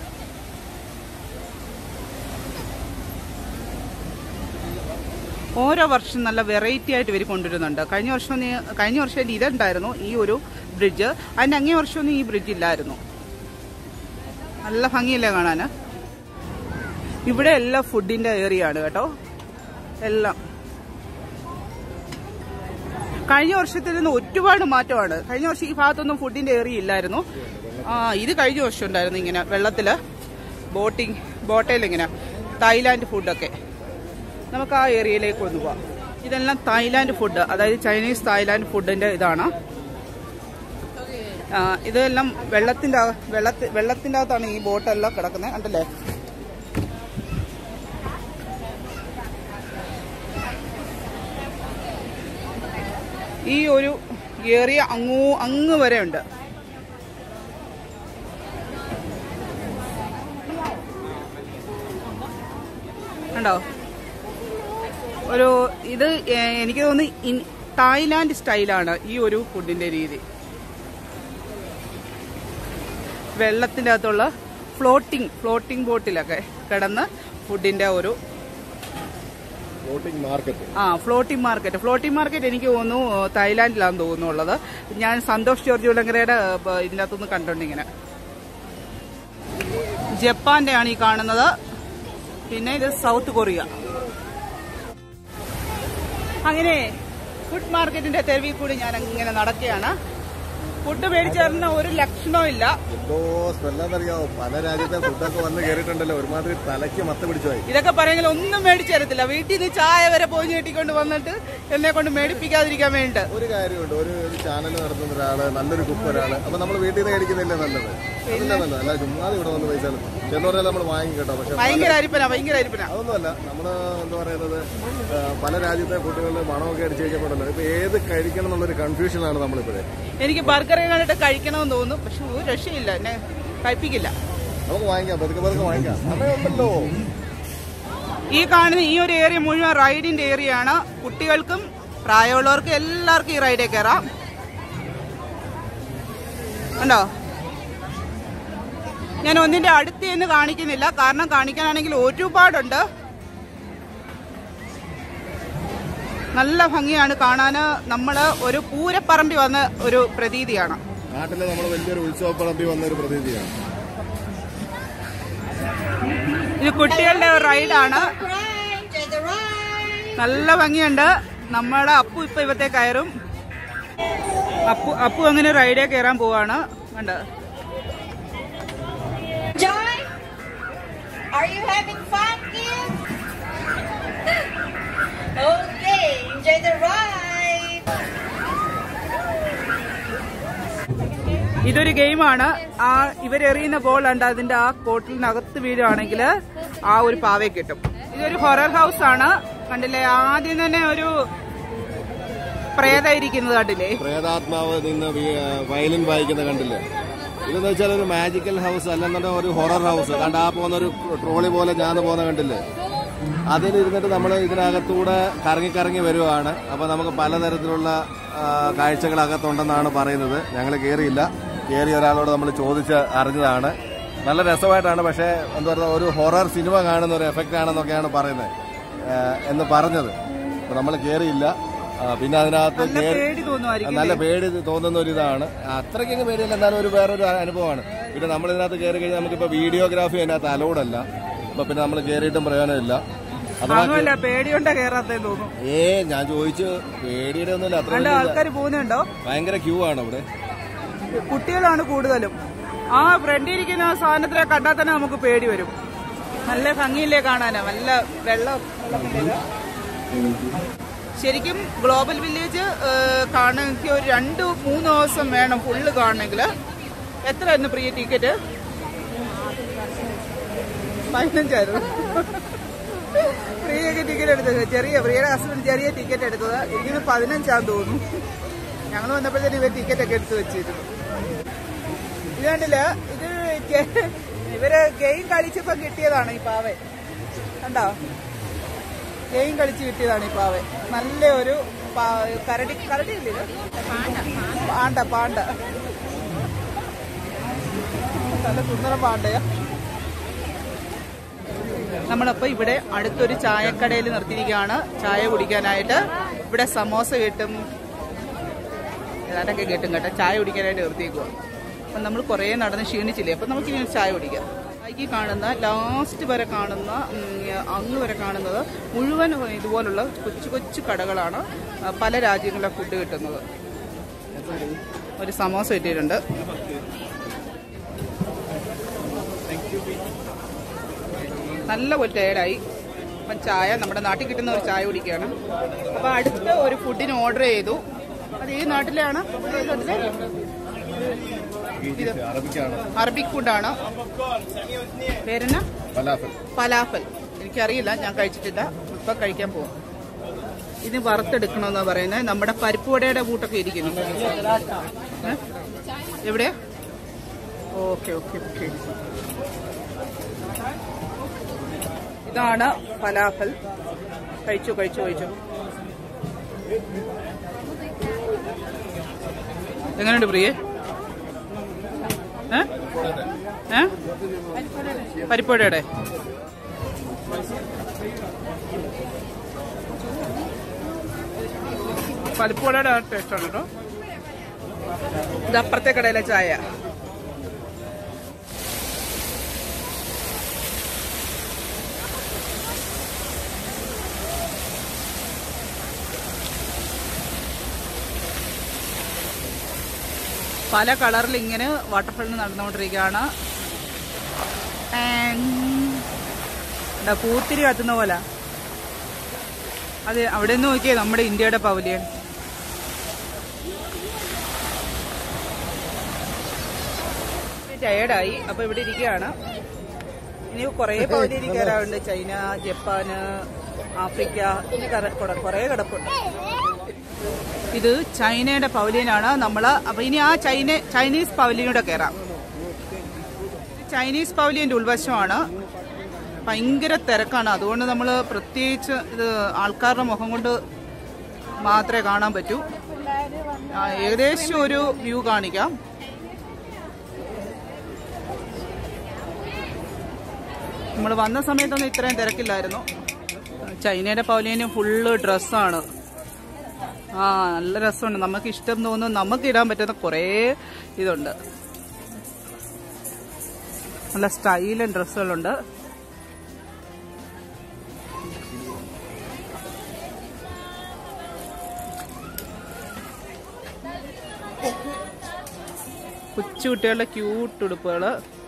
ഓരോ വർഷം നല്ല വെറൈറ്റി ആയിട്ട് ഇവർ കൊണ്ടുവരുന്നുണ്ട് കഴിഞ്ഞ വർഷം നീ- കഴിഞ്ഞ വർഷം ഇതുണ്ടായിരുന്നു ഈ ഒരു ബ്രിഡ്ജ് അതിന്റെ അങ്ങേ വർഷമൊന്നും ഈ ബ്രിഡ്ജ് ഇല്ലായിരുന്നു നല്ല ഭംഗിയല്ലേ കാണാന് ഇവിടെ എല്ലാം ഫുഡിന്റെ ഏരിയ ആണ് കേട്ടോ എല്ലാം കഴിഞ്ഞ വർഷത്തിൽ നിന്ന് ഒരുപാട് മാറ്റമാണ് കഴിഞ്ഞ വർഷം ഈ ഭാഗത്തൊന്നും ഫുഡിന്റെ ഏരിയ ഇല്ലായിരുന്നു ആ ഇത് കഴിഞ്ഞ വർഷം ഉണ്ടായിരുന്നു ഇങ്ങനെ വെള്ളത്തില് ബോട്ടിങ് ബോട്ടയിൽ ഇങ്ങനെ തായ്ലാന്റ് ഫുഡൊക്കെ നമുക്ക് ആ ഏരിയയിലേക്ക് ഒന്ന് പോവാം ഇതെല്ലാം തായ്ലാന്റ് ഫുഡ് അതായത് ചൈനീസ് തായ്ലാന്റ് ഫുഡിന്റെ ഇതാണ് ആ, ഇതെല്ലാം വെള്ളത്തിന്റെ അക- വെള്ളത്തി വെള്ളത്തിന്റെ അകത്താണ് ഈ ബോട്ടെല്ലാം കിടക്കുന്നത് കണ്ടല്ലേ ഈ ഒരു ഏറിയ അങ്ങൂ അങ്ങ് വരെ ഉണ്ട് കണ്ടോ ഒരു ഇത് എ- എനിക്ക് തോന്നുന്നു ഇൻ- തായ്ലാന്റ് സ്റ്റൈലാണ് ഈ ഒരു ഫുഡിന്റെ രീതി വെള്ളത്തിന്റെ അകത്തുള്ള ഫ്ലോട്ടിംഗ് ഫ്ലോട്ടിംഗ് ബോട്ടിലൊക്കെ കിടന്ന് ഫുഡിന്റെ ഒരു ഫ്ലോട്ടിംഗ് മാർക്കറ്റ് ആ ഫ്ലോട്ടിംഗ് മാർക്കറ്റ് ഫ്ലോട്ടിംഗ് മാർക്കറ്റ് എനിക്ക് തോന്നുന്നു തായ്ലാന്റിലാന്ന് തോന്നുന്നു ഉള്ളത് ഞാൻ സന്തോഷ് ജോർജ് ഉലങ്കരയുടെ ഏഹ്, ഇതിന്റെ അകത്തുനിന്ന് കണ്ടോണ്ട് ഇങ്ങനെ ജപ്പാന്റെ ആണ് ഈ കാണുന്നത് പിന്നെ ഇത് സൗത്ത് കൊറിയ അങ്ങനെ ഫുഡ് മാർക്കറ്റിന്റെ തെരുവിൽ കൂടി ഞാൻ അങ്ങനെ നടക്കുകയാണ് ഫുഡ് മേടിച്ചേർന്ന ഒരു ലക്ഷണവും ഇല്ല എന്തോ സ്മെല്ലാന്നറിയാവോ പല രാജ്യത്തെ ഫുഡൊക്കെ വന്ന് കയറിയിട്ടുണ്ടല്ലോ ഒരുമാതിരി തലയ്ക്ക് മത്ത പിടിച്ചുപോയി ഇതൊക്കെ പറയുമെങ്കിൽ ഒന്നും മേടിച്ചു തരത്തില്ല വീട്ടിൽ നിന്ന് ചായ വരെ പോയി നീട്ടിക്കൊണ്ട് വന്നിട്ട് എന്നെ കൊണ്ട് മേടിപ്പിക്കാതിരിക്കാൻ വേണ്ടിട്ട് ഒരു കാര്യമുണ്ട് ഒരു ഒരു ചാനൽ നടത്തുന്ന ഒരാള് നല്ലൊരു കുക്ക് ഒരാള് അപ്പൊ നമ്മൾ വീട്ടിൽ നിന്ന് മേടിക്കുന്നില്ല നല്ലത് അതല്ല നല്ലത് അല്ല ചുമ്മാതെ ഇവിടെ വന്ന് പൈസ എന്ന് പറഞ്ഞാൽ നമ്മൾ വാങ്ങി കേട്ടോ പക്ഷെ ഭയങ്കര അരിപ്പന ഭയങ്കര അരിപ്പന അതൊന്നുമല്ല നമ്മള് എന്താ പറയുന്നത് ആ, പല രാജ്യത്തെ ഫുഡുകളിൽ മണമൊക്കെ അടിച്ച് കഴിക്കപ്പെടുന്നത് ഇപ്പൊ ഏത് കഴിക്കണം എന്നുള്ളൊരു കൺഫ്യൂഷനാണ് നമ്മളിപ്പോഴേ എനിക്ക് ബർഗർ കണ്ടിട്ട് കഴിക്കണമെന്ന് തോന്നും പക്ഷെ ഒരു രക്ഷയില്ല എന്നെ കഴിപ്പിക്കില്ല നമുക്ക് വാങ്ങിക്കാം പതുക്കെ പതുക്കെ വാങ്ങിക്കാം സമയമുണ്ടല്ലോ ഈ കാണുന്ന ഈ ഒരു ഏരിയ മുഴുവൻ റൈഡിന്റെ ഏരിയ ആണ് കുട്ടികൾക്കും പ്രായമുള്ളവർക്കും എല്ലാവർക്കും ഈ റൈഡിൽ കയറാം ഉണ്ടോ ഞാൻ ഒന്നിന്റെ അടുത്ത് എന്ന് കാണിക്കുന്നില്ല കാരണം കാണിക്കാനാണെങ്കിൽ ഒരുപാടുണ്ട് നല്ല ഭംഗിയാണ് കാണാന് നമ്മള് ഒരു പൂരപ്പറമ്പി വന്ന ഒരു പ്രതീതിയാണ് നാട്ടില് നമ്മൾ വലിയൊരു ഉത്സവപ്പറമ്പി വന്ന ഒരു പ്രതീതിയാണ് ഇത് കുട്ടികളുടെ ഒരു റൈഡാണ് Right, to the right. നല്ല ഭംഗിയുണ്ട് നമ്മുടെ അപ്പു ഇപ്പൊ ഇവത്തെ കയറും അപ്പു അപ്പു അങ്ങനെ റൈഡേ കയറാൻ പോവാണ് കണ്ട് Joy, are you having fun, kids? okay. ഇതൊരു ഗെയിമാണ് ആ ഇവരെറിയുന്ന ബോൾ ഉണ്ട് അതിന്റെ ആ കോട്ടിലിനകത്ത് വീഴുവാണെങ്കിൽ ആ ഒരു പാവയെ കിട്ടും ഇതൊരു ഹൊറർ ഹൗസ് ആണ് കണ്ടില്ലേ ആദ്യം തന്നെ ഒരു പ്രേതായിരിക്കുന്നത് കണ്ടില്ലേ പ്രേതാത്മാവ് നിന്ന് വി- വയലിൻ വായിക്കുന്ന കണ്ടില്ലേ ഇതെന്ന് വെച്ചാൽ ഒരു മാജിക്കൽ ഹൗസ് അല്ലെന്നുണ്ടെങ്കിൽ ഒരു ഹൊറർ ഹൗസ് കണ്ട ആ പോകുന്ന ഒരു ട്രോളി പോലെ ഞാൻ പോകുന്ന കണ്ടില്ലേ അതിലിരുന്നിട്ട് നമ്മൾ ഇതിനകത്തൂടെ കറങ്ങി കറങ്ങി വരുവാണ് അപ്പോൾ നമുക്ക് പലതരത്തിലുള്ള ആ, കാഴ്ചകൾ അകത്തുണ്ടെന്നാണ് പറയുന്നത് ഞങ്ങൾ കയറിയില്ല കയറിയ ഒരാളോട് നമ്മൾ ചോദിച്ച് അറിഞ്ഞതാണ് നല്ല രസമായിട്ടാണ് പക്ഷേ എന്താ പറയുക ഒരു ഹൊറർ സിനിമ കാണുന്ന ഒരു എഫക്റ്റ് ആണെന്നൊക്കെയാണ് പറയുന്നത് ആ, എന്ന് പറഞ്ഞത് അപ്പോൾ നമ്മൾ കയറിയില്ല ആ, പിന്നെ അതിനകത്ത് നല്ല കേറി- പേടി തോന്നുമായിരിക്കും നല്ല പേടി തോന്നുന്ന ഒരു ഇതാണ് അത്രയ്ക്കങ്ങ് പേടിയല്ല എന്നാലും ഒരു വേറൊരു അനുഭവമാണ് പിന്നെ നമ്മൾ ഇതിനകത്ത് കയറി കഴിഞ്ഞാൽ നമുക്കിപ്പോൾ വീഡിയോഗ്രാഫി അതിനകത്ത് അലൗഡ് അല്ല അപ്പൊ പിന്നെ നമ്മൾ കയറിയിട്ടും പ്രയോജനമില്ല അഥവാ അങ്ങനല്ല പേടിയുണ്ട കേറാത്തേന്ന് തോന്നുന്നു ഏ ഞാൻ ചോദിച്ചു പേടിയുടെ ഒന്നുമില്ല അത്ര കണ്ട വലിയ- ആൾക്കാർ പോകുന്നുണ്ടോ ഭയങ്കര ക്യൂ ആണ് ഇവിടെ കുട്ടികളാണ് കൂടുതലും ആ ഫ്രണ്ടിൽ ഇരിക്കുന്ന ആ സാധനത്തിനെ കണ്ടാൽ തന്നെ നമുക്ക് പേടി വരും നല്ല ഭംഗിയില്ലേ കാണാനാ നല്ല വെള്ളം വെള്ളത്തിൻ്റെ ശരിക്കും ഗ്ലോബൽ വില്ലേജ് കാണണമെങ്കിൽ ഒരു രണ്ട് മൂന്ന് ദിവസം വേണം ഫുള്ള് കാണണമെങ്കിൽ എത്രയായിരുന്നു പ്രിയ ടിക്കറ്റ് പതിനഞ്ചായിരുന്നു പ്രിയൊക്കെ ടിക്കറ്റ് എടുത്തത് ചെറിയ പ്രിയയുടെ ഹസ്ബൻഡ് ചെറിയ ടിക്കറ്റ് എടുത്തത് എനിക്കിത് പതിനഞ്ചാന്ന് തോന്നുന്നു ഞങ്ങൾ വന്നപ്പോഴത്തേന് ഇവർ ടിക്കറ്റ് ഒക്കെ എടുത്ത് വെച്ചിരുന്നു ഇത് കണ്ടില്ല ഇത് ചെ- ഇവര് ഗെയിം കളിച്ചപ്പോ കിട്ടിയതാണ് ഈ പാവ കണ്ടോ ഗെയിം കളിച്ച് കിട്ടിയതാണ് ഈ പാവ നല്ല ഒരു പാ- കരടി കരടി ഇല്ലേ ഇത്? പാണ്ട പാണ്ട നല്ല സുന്ദര പാണ്ടയാ നമ്മളപ്പോ ഇവിടെ അടുത്തൊരു ചായക്കടയിൽ നിർത്തിയിരിക്കുകയാണ് ചായ കുടിക്കാനായിട്ട് ഇവിടെ സമോസ കിട്ടും ഏതാണ്ടൊക്കെ കിട്ടും കേട്ടോ ചായ കുടിക്കാനായിട്ട് നിർത്തിയേക്കുക അപ്പം നമ്മൾ കുറേ നടന്ന് ക്ഷീണിച്ചില്ലേ അപ്പം നമുക്ക് ഇനി ചായ കുടിക്കാം ഈ കാണുന്ന ലാസ്റ്റ് വരെ കാണുന്ന ഉം, അങ്ങ് വരെ കാണുന്നത് മുഴുവൻ ഇതുപോലുള്ള കൊച്ചു കൊച്ചു കടകളാണ് ആ, പല രാജ്യങ്ങളിലെ ഫുഡ് കിട്ടുന്നത് ഒരു സമോസ കിട്ടിയിട്ടുണ്ട് നല്ല പോലെ ടയർഡായി അപ്പം ചായ നമ്മുടെ നാട്ടിൽ കിട്ടുന്ന ഒരു ചായ കുടിക്കുകയാണ് അപ്പം അടുത്ത ഒരു ഫുഡിന് ഓർഡർ ചെയ്തു അത് ഈ നാട്ടിലാണ് ഏത് നാട്ടിലെ? ഇത് അറബിക്കാണ് അറബിക് ഫുഡാണ് പേരെന്നാ ഫലാഫൽ ഫലാഫൽ എനിക്കറിയില്ല ഞാൻ കഴിച്ചിട്ടില്ല ഇപ്പം കഴിക്കാൻ പോകും ഇത് വറുത്തെടുക്കണമെന്നാ പറയുന്നത് നമ്മുടെ പരിപ്പ് വടയുടെ കൂട്ടൊക്കെ ഇരിക്കുന്നു ഏ? എവിടെയാ ഓക്കെ ഓക്കെ ഓക്കെ ഇതാണ് ഫലാഫൽ കഴിച്ചു കഴിച്ചു കഴിച്ചു എങ്ങനെയുണ്ട് പ്രിയേ ഏ ഏ പരിപ്പുവടയുടെ പരിപ്പുവടയുടെ ടേസ്റ്റ് ആണ് കേട്ടോ ഇത് അപ്പുറത്തെ കടയിലെ ചായ പല കളറിൽ ഇങ്ങനെ വാട്ടർഫാളിന് നടന്നുകൊണ്ടിരിക്കുകയാണ് എന്താ പൂത്തിരി കത്തുന്ന പോലെ അതെ അവിടെ നിന്ന് നോക്കിയേ നമ്മുടെ ഇന്ത്യയുടെ പവലിയൻ ടയേർഡായി അപ്പൊ ഇവിടെ ഇരിക്കുകയാണ് ഇനി കുറേ പവലിയൻ കയറാറുണ്ട് ചൈന ജപ്പാന് ആഫ്രിക്ക ഇനി കുറേ കിടപ്പുണ്ട് ഇത് ചൈനയുടെ പവലിയനാണ് നമ്മൾ അപ്പൊ ഇനി ആ ചൈന ചൈനീസ് പവലിയനൂടെ കയറാം ചൈനീസ് പവലിയന്റെ ഉൾവശമാണ് ഭയങ്കര തിരക്കാണ് അതുകൊണ്ട് നമ്മൾ പ്രത്യേകിച്ച് ഇത് ആൾക്കാരുടെ മുഖം കൊണ്ട് മാത്രമേ കാണാൻ പറ്റൂ ആ, ഏകദേശം ഒരു വ്യൂ കാണിക്കാം നമ്മൾ വന്ന സമയത്തൊന്നും ഇത്രയും തിരക്കില്ലായിരുന്നു ചൈനയുടെ പവലിയന് ഫുള്ള് ഡ്രസ്സാണ് ആ നല്ല രസമുണ്ട് നമുക്ക് ഇഷ്ടം തോന്നുന്നു നമുക്ക് ഇടാൻ പറ്റുന്ന കുറേ ഇതുണ്ട് നല്ല സ്റ്റൈലൻ ഡ്രസ്സുകളുണ്ട് കൊച്ചു കുട്ടികളുടെ ക്യൂട്ട് ഉടുപ്പുകൾ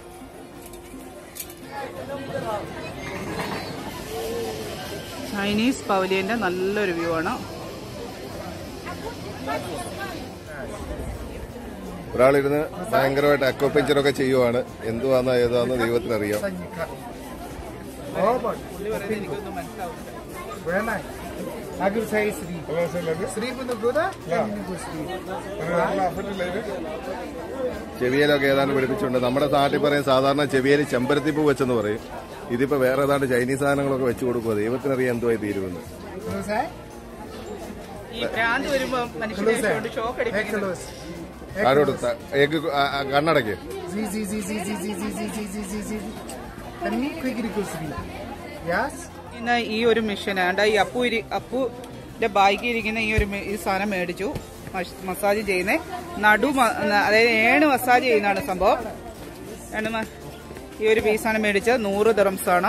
ചൈനീസ് പവലിയന്റെ നല്ലൊരു വ്യൂ ആണ് ഒരാളിരുന്ന് ഭയങ്കരമായിട്ട് അക്വപ്പഞ്ചറൊക്കെ ചെയ്യുവാണ് എന്തുവാന്നോ ഏതാന്നോ ദൈവത്തിനറിയാം Oh, but very nice. Agil say Sri. Sri with the brother? Yeah. And you Sri. ചെവിയലൊക്കെ ഏതാണ്ട് പിടിപ്പിച്ചുണ്ട് നമ്മുടെ നാട്ടിൽ പറയും സാധാരണ ചെവിയൽ ചെമ്പരത്തി പൂ വെച്ചെന്ന് പറയും ഇതിപ്പോ വേറെ ഏതാണ്ട് ചൈനീസ് സാധനങ്ങളൊക്കെ വെച്ചു കൊടുക്കുക ദൈവത്തിനറിയാം എന്തുവായി തീരുമെന്ന് Close eye. ഈ ഭ്രാന്ത് വരുമ്പോ മനുഷ്യനെ Close കൊണ്ട് ഷോക്ക് eye. Head അടിപ്പിക്കുന്നു close. ആരോട് ത- ഏക്ക് ആ- ആ കണ്ണടയ്ക്ക് Z Z Z Z Z Z Z Z Z Z Z. Can you quickly go Sri? Yes. ഇന്ന് ഈ ഒരു മെഷീൻ ആണ്ട് ഈ അപ്പു ഇരി അപ്പുന്റെ ബാഗിൽ ഇരിക്കുന്ന ഈ ഒരു മെ- ഈ സാധനം മേടിച്ചു മഷ്- മസാജ് ചെയ്യുന്ന നടു മ- അതായത് ഏണ് മസാജ് ചെയ്യുന്നതാണ് സംഭവം ഏണ് മ- ഈ ഒരു പീസാണ് മേടിച്ചത് നൂറ് ദിറംസ് ആണ്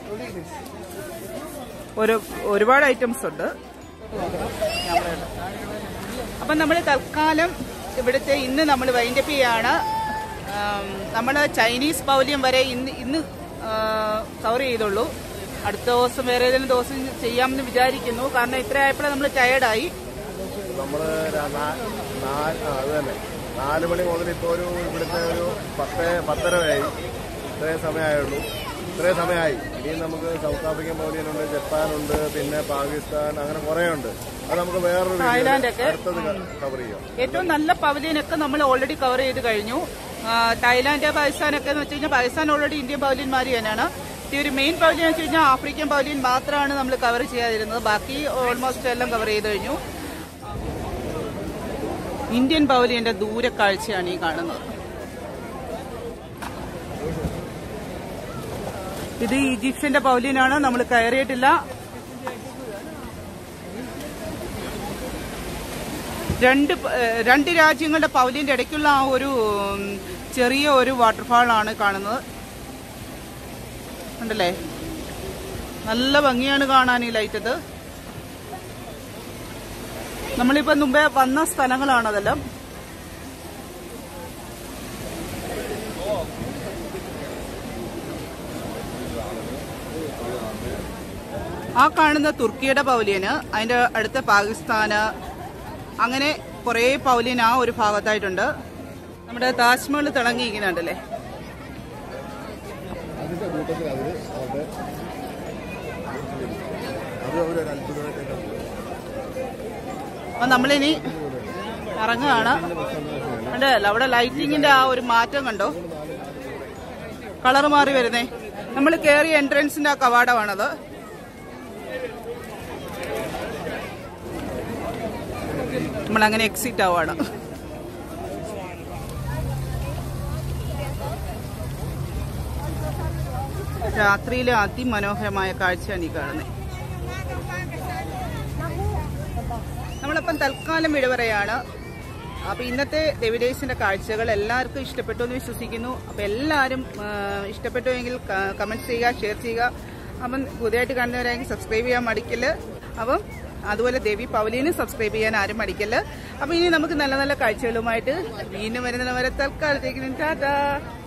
ഒരു ഒരുപാട് ഐറ്റംസ് ഉണ്ട് അപ്പം നമ്മൾ തൽക്കാലം ഇവിടുത്തെ ഇന്ന് നമ്മൾ വൈൻഡപ്പ് ചെയ്യാണ് നമ്മൾ ചൈനീസ് പൗല്യം വരെ ഇന്ന് ഇന്ന് കവർ ചെയ്തുള്ളൂ അടുത്ത ദിവസം വേറെ ഏതെങ്കിലും ദിവസം ചെയ്യാമെന്ന് വിചാരിക്കുന്നു കാരണം ഇത്ര ആയപ്പോഴേ നമ്മൾ ടയേർഡായി നമ്മള് ര- നാ- നാ- ആ, അത് തന്നെ നാല് മണി മുതൽ ഇപ്പോൾ ഒരു ഇവിടുത്തെ ഒരു പത്ത് പത്തര വരെയായി ഇത്രയും സമയമായുള്ളൂ ഇത്രയും സമയമായി ഇനിയും നമുക്ക് സൗത്ത് ആഫ്രിക്കൻ പൗലിയനുണ്ട് ജപ്പാനുണ്ട് പിന്നെ പാകിസ്ഥാൻ അങ്ങനെ കുറേ ഉണ്ട് അത് നമുക്ക് വേറൊരു വീഡിയോയിൽ തായ്ലാന്റൊക്കെ. അടുത്തത് കവർ ചെയ്യാം ഏറ്റവും നല്ല പവലിയനൊക്കെ നമ്മൾ ഓൾറെഡി കവർ ചെയ്ത് കഴിഞ്ഞു ആ, തായ്ലാന്റ് പാകിസ്ഥാനൊക്കെ എന്ന് വെച്ച് കഴിഞ്ഞാൽ പാകിസ്ഥാൻ ഓൾറെഡി ഇന്ത്യൻ പവലിയന്മാർ തന്നെയാണ് ഈ ഒരു മെയിൻ പവലിയൻ എന്ന് വെച്ച് കഴിഞ്ഞാൽ ആഫ്രിക്കൻ പവലിയൻ മാത്രമാണ് നമ്മൾ കവർ ചെയ്യാതിരുന്നത് ബാക്കി ഓൾമോസ്റ്റ് എല്ലാം കവർ ചെയ്ത് കഴിഞ്ഞു ഇന്ത്യൻ പവലിയന്റെ ദൂരക്കാഴ്ചയാണ് ഈ കാണുന്നത് ഇത് ഈജിപ്ഷ്യന്റെ പവലിയനാണ് നമ്മൾ കയറിയിട്ടില്ല രണ്ട് പ- ഏഹ് രണ്ട് രാജ്യങ്ങളുടെ പവലിയന്റെ ഇടയ്ക്കുള്ള ആ ഒരു ഉം, ചെറിയ ഒരു വാട്ടർഫാൾ ആണ് കാണുന്നത് ഉണ്ടല്ലേ നല്ല ഭംഗിയാണ് കാണാൻ ഈ ലൈറ്റ് ഇത് നമ്മളിപ്പോ മുമ്പേ വന്ന സ്ഥലങ്ങളാണ് അതെല്ലാം ആ കാണുന്ന തുർക്കിയുടെ പൗലിയന് അതിന്റെ അടുത്ത പാകിസ്ഥാന് അങ്ങനെ കുറേ പൗലിയൻ ആ ഒരു ഭാഗത്തായിട്ടുണ്ട് നമ്മുടെ താജ്മഹൽ തിളങ്ങിയിരിക്കുന്നുണ്ടല്ലേ അതിന്റെ കൂട്ടത്തിൽ അത് അവിടെ അത് അവരൊരു അത്ഭുതമായിട്ട് അപ്പൊ നമ്മളിനി ഇറങ്ങുകയാണ് കണ്ടല്ലോ അവിടെ ലൈറ്റിങ്ങിന്റെ ആ ഒരു മാറ്റം കണ്ടോ കളർ മാറി വരുന്നേ നമ്മൾ കയറിയ എൻട്രൻസിന്റെ ആ കവാടമാണത് നമ്മൾ അങ്ങനെ എക്സിറ്റ് ആവാണ് രാത്രിയിലെ അതിമനോഹരമായ കാഴ്ചയാണ് ഈ കാണുന്നത് നമ്മളപ്പം തൽക്കാലം വിടവറയാണ് അപ്പൊ ഇന്നത്തെ ഡെവിഡേഴ്സിന്റെ കാഴ്ചകൾ എല്ലാവർക്കും ഇഷ്ടപ്പെട്ടു എന്ന് വിശ്വസിക്കുന്നു അപ്പൊ എല്ലാവരും ആ, ഇഷ്ടപ്പെട്ടുവെങ്കിൽ കമന്റ് ചെയ്യുക ഷെയർ ചെയ്യുക അപ്പം പുതിയതായിട്ട് കാണുന്നവരാണെങ്കിൽ സബ്സ്ക്രൈബ് ചെയ്യാൻ മടിക്കല് അപ്പം അതുപോലെ ദേവി പൗലീനും സബ്സ്ക്രൈബ് ചെയ്യാൻ ആരും മടിക്കല് അപ്പൊ ഇനി നമുക്ക് നല്ല നല്ല കാഴ്ചകളുമായിട്ട് വീണ്ടും വരുന്നവരെ തൽക്കാലത്തേക്ക് ടാറ്റാ